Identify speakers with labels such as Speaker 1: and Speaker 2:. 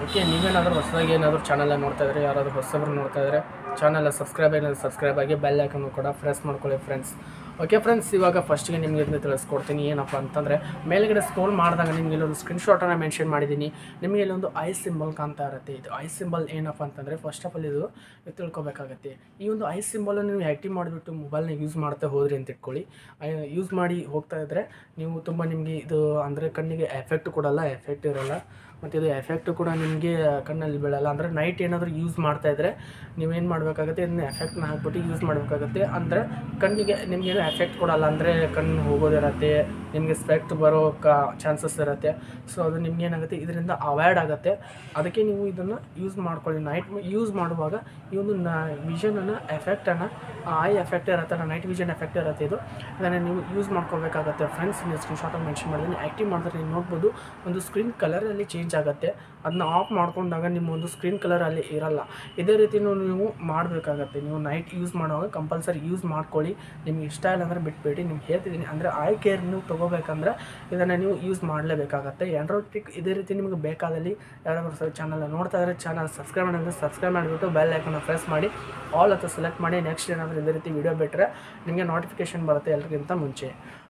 Speaker 1: okay ನೀವೇನಾದರೂ ಹೊಸದಾಗಿ ಏನಾದರೂ ಚಾನಲ್ ನೋಡ್ತಾ ಇದ್ರೆ ಯಾರಾದರೂ ಹೊಸಬ್ರು ನೋಡ್ತಾ ಇದ್ರೆ ಚಾನಲ್ ಸಬ್ಸ್ಕ್ರೈಬ್ ಏನಾದರೂ ಸಬ್ಸ್ಕ್ರೈಬ್ ಆಗಿ ಬೆಲ್ ಐಕನ್ನು ಕೂಡ ಪ್ರೆಸ್ ಮಾಡ್ಕೊಳ್ಳಿ ಫ್ರೆಂಡ್ಸ್ ಓಕೆ ಫ್ರೆಂಡ್ಸ್ ಇವಾಗ ಫಸ್ಟಿಗೆ ನಿಮಗೆ ಇದನ್ನ ತಿಳಿಸ್ಕೊಡ್ತೀನಿ ಏನಪ್ಪ ಅಂತಂದರೆ ಮೇಲ್ಗಡೆ ಸ್ಕ್ರೋಲ್ ಮಾಡಿದಾಗ ನಿಮಗೆ ಇಲ್ಲೊಂದು ಸ್ಕ್ರೀನ್ಶಾಟನ್ನು ಮೆನ್ಷನ್ ಮಾಡಿದ್ದೀನಿ ನಿಮಗೆ ಇಲ್ಲೊಂದು ಐ ಸಿಂಬಲ್ ಕಾಣ್ತಾ ಇರುತ್ತೆ ಇದು ಐ ಸಿಂಬಲ್ ಏನಪ್ಪ ಅಂತಂದರೆ ಫಸ್ಟ್ ಆಫ್ ಆಲ್ ಇದು ತಿಳ್ಕೊಬೇಕಾಗತ್ತೆ ಈ ಒಂದು ಐ ಸಿಂಬಲನ್ನು ನೀವು ಆ್ಯಕ್ಟಿವ್ ಮಾಡಿಬಿಟ್ಟು ಮೊಬೈಲ್ನ ಯೂಸ್ ಮಾಡ್ತಾ ಹೋದ್ರಿ ಅಂತ ಇಟ್ಕೊಳ್ಳಿ ಯೂಸ್ ಮಾಡಿ ಹೋಗ್ತಾ ಇದ್ದರೆ ನೀವು ತುಂಬ ನಿಮಗೆ ಇದು ಅಂದರೆ ಕಣ್ಣಿಗೆ ಎಫೆಕ್ಟ್ ಕೊಡಲ್ಲ ಎಫೆಕ್ಟ್ ಇರಲ್ಲ ಮತ್ತು ಇದು ಎಫೆಕ್ಟ್ ಕೂಡ ನಿಮಗೆ ಕಣ್ಣಲ್ಲಿ ಬೀಳಲ್ಲ ಅಂದರೆ ನೈಟ್ ಏನಾದರೂ ಯೂಸ್ ಮಾಡ್ತಾ ಇದ್ದರೆ ನೀವೇನು ಮಾಡಬೇಕಾಗುತ್ತೆ ಇದನ್ನ ಎಫೆಕ್ಟ್ನ ಹಾಕ್ಬಿಟ್ಟು ಯೂಸ್ ಮಾಡಬೇಕಾಗುತ್ತೆ ಅಂದರೆ ಕಣ್ಣಿಗೆ ನಿಮಗೇನು ಎಫೆಕ್ಟ್ ಕೊಡಲ್ಲ ಅಂದರೆ ಕಣ್ಣು ಹೋಗೋದಿರತ್ತೆ ನಿಮಗೆ ಸ್ಪೆಕ್ಟ್ ಬರೋ ಕ ಚಾನ್ಸಸ್ ಇರುತ್ತೆ ಸೊ ಅದು ನಿಮ್ಗೆ ಏನಾಗುತ್ತೆ ಇದರಿಂದ ಅವಾಯ್ಡ್ ಆಗುತ್ತೆ ಅದಕ್ಕೆ ನೀವು ಇದನ್ನು ಯೂಸ್ ಮಾಡ್ಕೊಳ್ಳಿ ನೈಟ್ ಯೂಸ್ ಮಾಡುವಾಗ ಈ ಒಂದು ನ ವಿಷನನ್ನು ಎಫೆಕ್ಟನ್ನು ಐ ಎಫೆಕ್ಟ್ ಇರುತ್ತೆ ನೈಟ್ ವಿಷನ್ ಎಫೆಕ್ಟ್ ಇರುತ್ತೆ ಇದು ಅದನ್ನು ನೀವು ಯೂಸ್ ಮಾಡ್ಕೋಬೇಕಾಗತ್ತೆ ಫ್ರೆಂಡ್ಸ್ ನೀವು ಸ್ಕ್ರೀನ್ಶಾಟಲ್ಲಿ ಮೆನ್ಷನ್ ಮಾಡಿದ್ದೀನಿ ಆ್ಯಕ್ಟಿವ್ ಮಾಡಿದ್ರೆ ನೀವು ನೋಡ್ಬೋದು ಒಂದು ಸ್ಕ್ರೀನ್ ಕಲರಲ್ಲಿ ಚೇಂಜ್ ಆಗುತ್ತೆ ಅದನ್ನ ಆಫ್ ಮಾಡ್ಕೊಂಡಾಗ ನಿಮ್ಮ ಒಂದು ಸ್ಕ್ರೀನ್ ಕಲರ್ ಅಲ್ಲಿ ಇರಲ್ಲ ಇದೇ ರೀತಿ ನೀವು ಮಾಡಬೇಕಾಗತ್ತೆ ನೀವು ನೈಟ್ ಯೂಸ್ ಮಾಡುವಾಗ ಕಂಪಲ್ಸರಿ ಯೂಸ್ ಮಾಡ್ಕೊಳ್ಳಿ ನಿಮ್ಗೆ ಇಷ್ಟ ಇಲ್ಲ ಅಂದರೆ ಬಿಟ್ಬಿಡಿ ನಿಮ್ಗೆ ಹೇಳ್ತಿದ್ದೀನಿ ಅಂದರೆ ಐ ಕೇರ್ ನೀವು ತೊಗೋಬೇಕಂದ್ರೆ ಇದನ್ನು ನೀವು ಯೂಸ್ ಮಾಡಲೇಬೇಕಾಗತ್ತೆ ಆ್ಯಂಡ್ರಾಯ್ಡ್ ಪಿಕ್ ಇದೇ ರೀತಿ ನಿಮಗೆ ಬೇಕಾದಲ್ಲಿ ಯಾರಾದರೂ ಸರ್ ಚಾನಲ್ ನೋಡ್ತಾ ಇದ್ರೆ ಚಾನಲ್ ಸಬ್ಸ್ಕ್ರೈಬ್ ಮಾಡಿದ್ರೆ ಸಬ್ಸ್ಕ್ರೈಬ್ ಮಾಡಿಬಿಟ್ಟು ಬೆಲ್ ಐಕನ್ನ ಪ್ರೆಸ್ ಮಾಡಿ ಆಲ್ ಅಂತ ಸೆಲೆಕ್ಟ್ ಮಾಡಿ ನೆಕ್ಸ್ಟ್ ಏನಾದರೂ ಇದೇ ರೀತಿ ವಿಡಿಯೋ ಬಿಟ್ಟರೆ ನಿಮಗೆ ನೋಟಿಫಿಕೇಶನ್ ಬರುತ್ತೆ ಎಲ್ರಿಗಿಂತ ಮುಂಚೆ